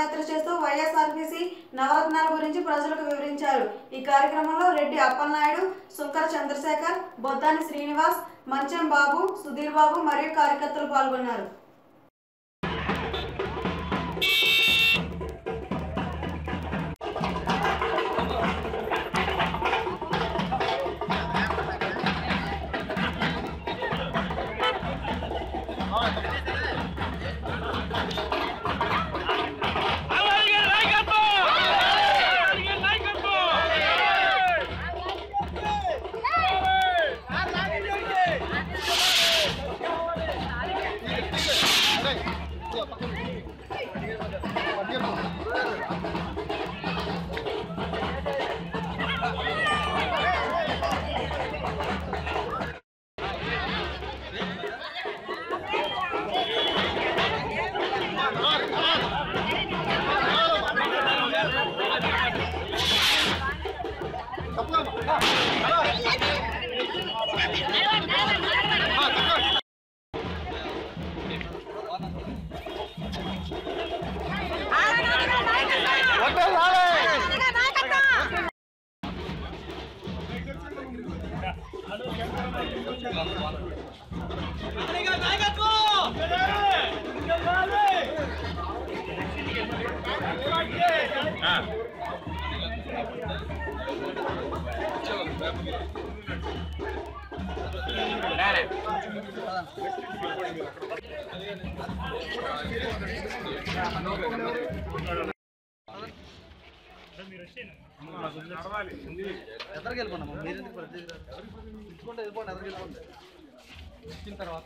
పాదయాత్ర చేస్తూ వైఎస్ఆర్సీపీ నవరత్నాల గురించి ప్రజలకు వివరించారు ఈ కార్యక్రమంలో రెడ్డి అప్పలనాయుడు సుంకర చంద్రశేఖర్ బొద్దాని శ్రీనివాస్ మంచం బాబు సుధీర్ బాబు మరియు కార్యకర్తలు పాల్గొన్నారు ఎదరికి వెళ్ళిపోండి అమ్మ. మీరు ఎందుకు ప్రతి ఇచ్చుకుంటే వెళ్ళిపోండి ఎదరికి వెళ్ళిపోండి ఇచ్చిన తర్వాత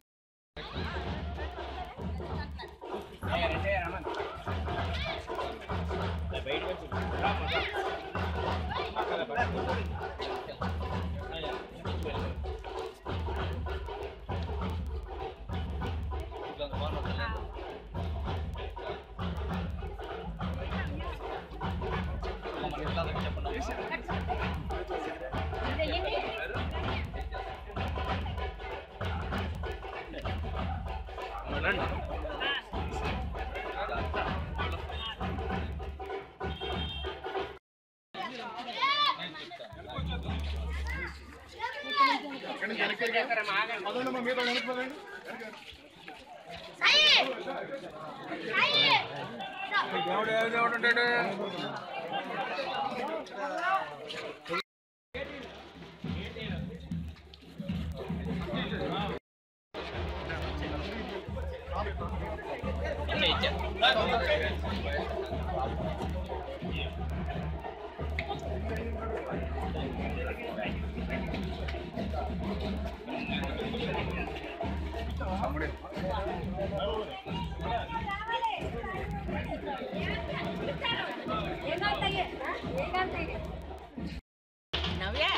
నవ్యా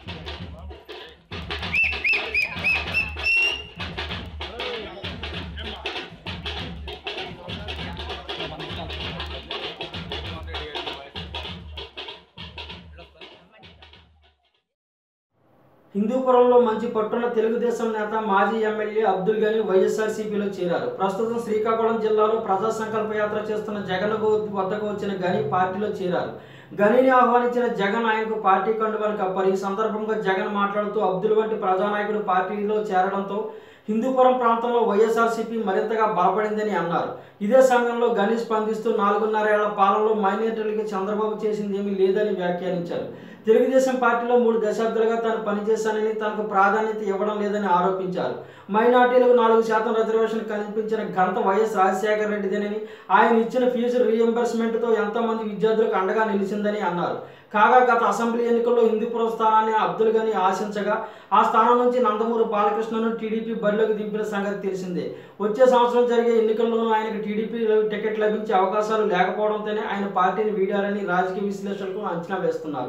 హిందూపురంలో మంచి పట్టున్న తెలుగుదేశం నేత మాజీ ఎమ్మెల్యే అబ్దుల్ గని వైఎస్ఆర్సీపీలో చేరారు ప్రస్తుతం శ్రీకాకుళం జిల్లాలో ప్రజా సంకల్ప యాత్ర చేస్తున్న జగన్ గో- వద్దకు వచ్చిన గని పార్టీలో చేరారు గనిని ఆహ్వానించిన జగన్ ఆయనకు పార్టీ కండువాలు కప్పారు ఈ సందర్భంగా జగన్ మాట్లాడుతూ అబ్దుల్ వంటి ప్రజానాయకుడు పార్టీలో చేరడంతో హిందూపురం ప్రాంతంలో వైఎస్ఆర్సీపీ మరింతగా బలపడిందని అన్నారు ఇదే సమయంలో గని స్పందిస్తూ నాలుగున్నరేళ్ల పాలనలో మైనార్టీలకి చంద్రబాబు చేసింది ఏమీ లేదని వ్యాఖ్యానించారు తెలుగుదేశం పార్టీలో మూడు దశాబ్దాలుగా తాను పనిచేశానని తనకు ప్రాధాన్యత ఇవ్వడం లేదని ఆరోపించారు మైనార్టీలకు నాలుగు శాతం రిజర్వేషన్ కల్పించిన ఘనత వైఎస్ రాజశేఖర రెడ్డిదేనని ఆయన ఇచ్చిన ఫీజు రీఎంబర్స్మెంట్తో ఎంతోమంది విద్యార్థులకు అండగా నిలిచిందని అన్నారు కాగా గత అసెంబ్లీ ఎన్నికల్లో హిందూపురం స్థానాన్ని అబ్దుల్ గని ఆశించగా ఆ స్థానం నుంచి నందమూరి బాలకృష్ణను టీడీపీ బరిలోకి దింపిన సంగతి తెలిసిందే వచ్చే సంవత్సరం జరిగే ఎన్నికల్లోనూ ఆయనకు టీడీపీ టికెట్ లభించే అవకాశాలు లేకపోవడంతోనే ఆయన పార్టీని వీడారని రాజకీయ విశ్లేషకులు అంచనా వేస్తున్నారు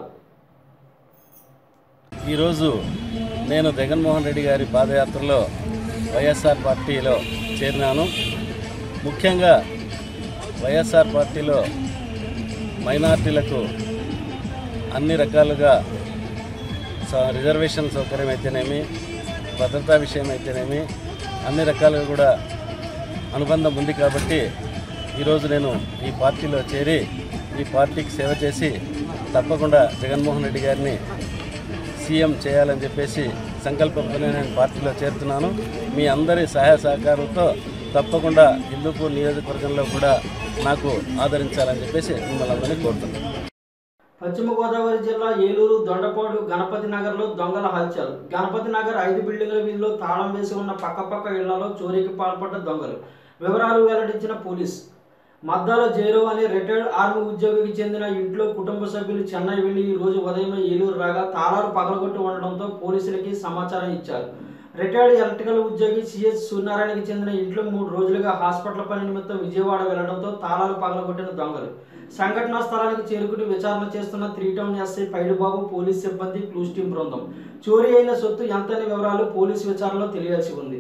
ఈరోజు నేను జగన్మోహన్ రెడ్డి గారి పాదయాత్రలో వైఎస్ఆర్ పార్టీలో చేరినాను ముఖ్యంగా వైఎస్ఆర్ పార్టీలో మైనార్టీలకు అన్ని రకాలుగా స- రిజర్వేషన్ సౌకర్యం అయితేనేమి భద్రతా విషయం అయితేనేమి అన్ని రకాలుగా కూడా అనుబంధం ఉంది కాబట్టి ఈరోజు నేను ఈ పార్టీలో చేరి ఈ పార్టీకి సేవ చేసి తప్పకుండా జగన్మోహన్ రెడ్డి గారిని సీఎం చేయాలని చెప్పేసి సంకల్పంతో నేను పార్టీలో చేరుతున్నాను మీ అందరి సహాయ సహకారంతో తప్పకుండా హిందూపూర్ నియోజకవర్గంలో కూడా నాకు ఆదరించాలని చెప్పేసి మిమ్మల్ని అందరినీ కోరుతున్నాను పశ్చిమ గోదావరి జిల్లా ఏలూరు దొండపాడు గణపతి నగర్లో దొంగల హల్చల్ గణపతి నగర్ ఐదు బిల్డింగుల వీధిలో తాళం వేసి ఉన్న పక్కపక్క ఇళ్లలో చోరీకి పాల్పడ్డ దొంగలు వివరాలు వెల్లడించిన పోలీస్ మద్దాల జైరో అనే రిటైర్డ్ ఆర్మీ ఉద్యోగికి చెందిన ఇంట్లో కుటుంబ సభ్యులు చెన్నై వెళ్లి ఈ రోజు ఉదయం ఏలూరు రాగా తాళాలు పగలగొట్టి ఉండడంతో పోలీసులకి సమాచారం ఇచ్చారు రిటైర్డ్ ఎలక్ట్రికల్ ఉద్యోగి సిఎస్ సూర్యనారాయణకి చెందిన ఇంట్లో మూడు రోజులుగా హాస్పిటల్ పని నిమిత్తం విజయవాడ వెళ్లడంతో తాళాలు పగలగొట్టిన దొంగలు సంఘటనా స్థలానికి చేరుకుని విచారణ చేస్తున్న three town SI Paidubabu police సిబ్బంది క్లూస్ టీం బృందం చోరీ అయిన సొత్తు ఎంతని వివరాలు పోలీసు విచారణలో తెలియాల్సి ఉంది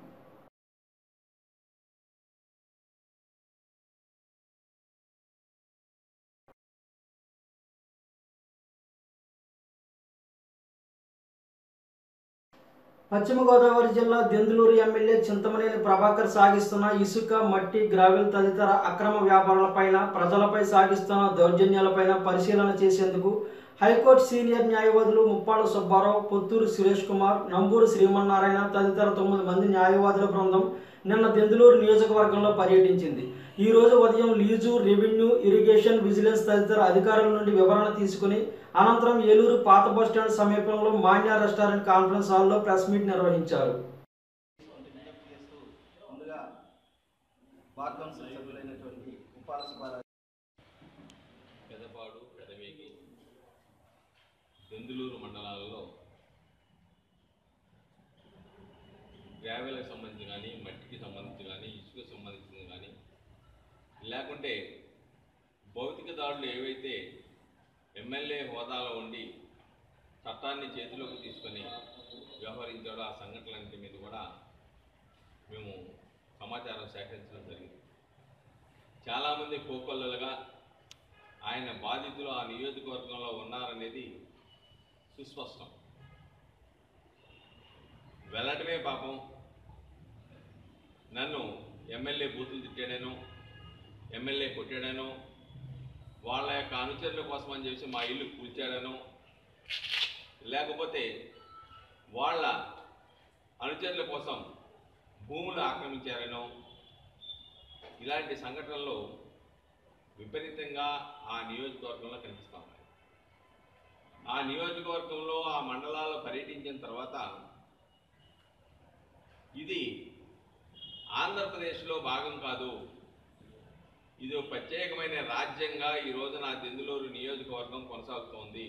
పశ్చిమ గోదావరి జిల్లా దెందులూరు ఎమ్మెల్యే చింతమనేని ప్రభాకర్ సాగిస్తున్న ఇసుక మట్టి గ్రావెల్ తదితర అక్రమ వ్యాపారాలపైన ప్రజలపై సాగిస్తున్న దౌర్జన్యాలపైన పరిశీలన చేసేందుకు హైకోర్టు సీనియర్ న్యాయవాదులు ముప్పాళ్ళ సుబ్బారావు పొత్తూరు సురేష్ కుమార్ నంబూరు శ్రీమన్నారాయణ తదితర తొమ్మిది మంది న్యాయవాదుల బృందం నిన్న దెందులూరు నియోజకవర్గంలో పర్యటించింది ఈ రోజు ఉదయం లీజు రెవెన్యూ ఇరిగేషన్ విజిలెన్స్ తదితర అధికారుల నుండి వివరణ తీసుకుని అనంతరం ఏలూరు పాత బస్టాండ్ సమీపంలో మాన్యా రెస్టారెంట్ కాన్ఫరెన్స్ హాల్లో ప్రెస్ మీట్ నిర్వహించారు ముందుగా బార్ కౌన్సిల్ సభ్యులైనటువంటి ఉపాల సుబ్బారావు పెదపాడు పెదవేగి దెందులూరు మండలాలలో గ్రావెల్కి సంబంధించి కానీ మట్టికి సంబంధించి కానీ ఇసుక సంబంధించింది కానీ లేకుంటే భౌతిక దాడులు ఏవైతే ఎమ్మెల్యే హోదాలో ఉండి చట్టాన్ని చేతిలోకి తీసుకొని వ్యవహరించాడో ఆ సంఘటనలన్నింటి మీద కూడా మేము సమాచారం సేకరించడం జరిగింది చాలామంది కోకొల్లలుగా ఆయన బాధితులు ఆ నియోజకవర్గంలో ఉన్నారనేది సుస్పష్టం వెళ్ళటమే పాపం నన్ను ఎమ్మెల్యే బూతులు తిట్టాడను ఎమ్మెల్యే కొట్టాడను వాళ్ళ యొక్క అనుచరుల కోసం అని చెప్పి మా ఇల్లు కూల్చాడను లేకపోతే వాళ్ళ అనుచరుల కోసం భూములు ఆక్రమించారనో ఇలాంటి సంఘటనలు విపరీతంగా ఆ నియోజకవర్గంలో కనిపిస్తూ ఉన్నాయి ఆ నియోజకవర్గంలో ఆ మండలాల్లో పర్యటించిన తర్వాత ఇది ఆంధ్రప్రదేశ్లో భాగం కాదు ఇది ఒక ప్రత్యేకమైన రాజ్యంగా ఈ రోజున దెందులూరు నియోజకవర్గం కొనసాగుతోంది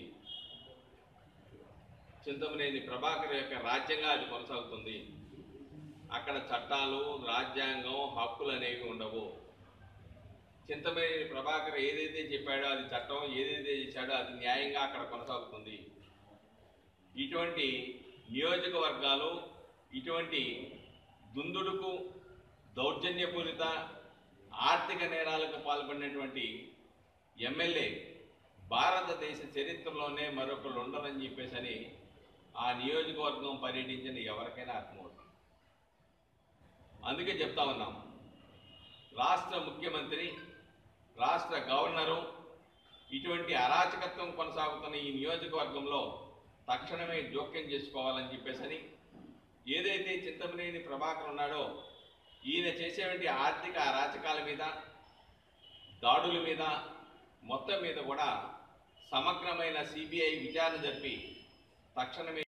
చింతమనేని ప్రభాకర్ యొక్క రాజ్యంగా అది కొనసాగుతుంది అక్కడ చట్టాలు రాజ్యాంగం హక్కులు అనేవి ఉండవు చింతమనేని ప్రభాకర్ ఏదైతే చెప్పాడో అది చట్టం ఏదైతే చేశాడో అది న్యాయంగా అక్కడ కొనసాగుతుంది ఇటువంటి నియోజకవర్గాలు ఇటువంటి దుందుడుకు దౌర్జన్యపూరిత ఆర్థిక నేరాలకు పాల్పడినటువంటి ఎమ్మెల్యే భారతదేశ చరిత్రలోనే మరొకరు ఉండరని చెప్పేసి అని ఆ నియోజకవర్గం పర్యటించిన ఎవరికైనా అర్థమవుతుంది అందుకే చెప్తా ఉన్నాం రాష్ట్ర ముఖ్యమంత్రి రాష్ట్ర గవర్నరు ఇటువంటి అరాచకత్వం కొనసాగుతున్న ఈ నియోజకవర్గంలో తక్షణమే జోక్యం చేసుకోవాలని చెప్పేసని ఏదైతే చింతమనేని ప్రభాకర్ ఉన్నాడో ఈయన చేసేటువంటి ఆర్థిక అరాచకాల మీద దాడుల మీద మొత్తం మీద కూడా సమగ్రమైన సిబిఐ విచారణ జరిపి తక్షణమే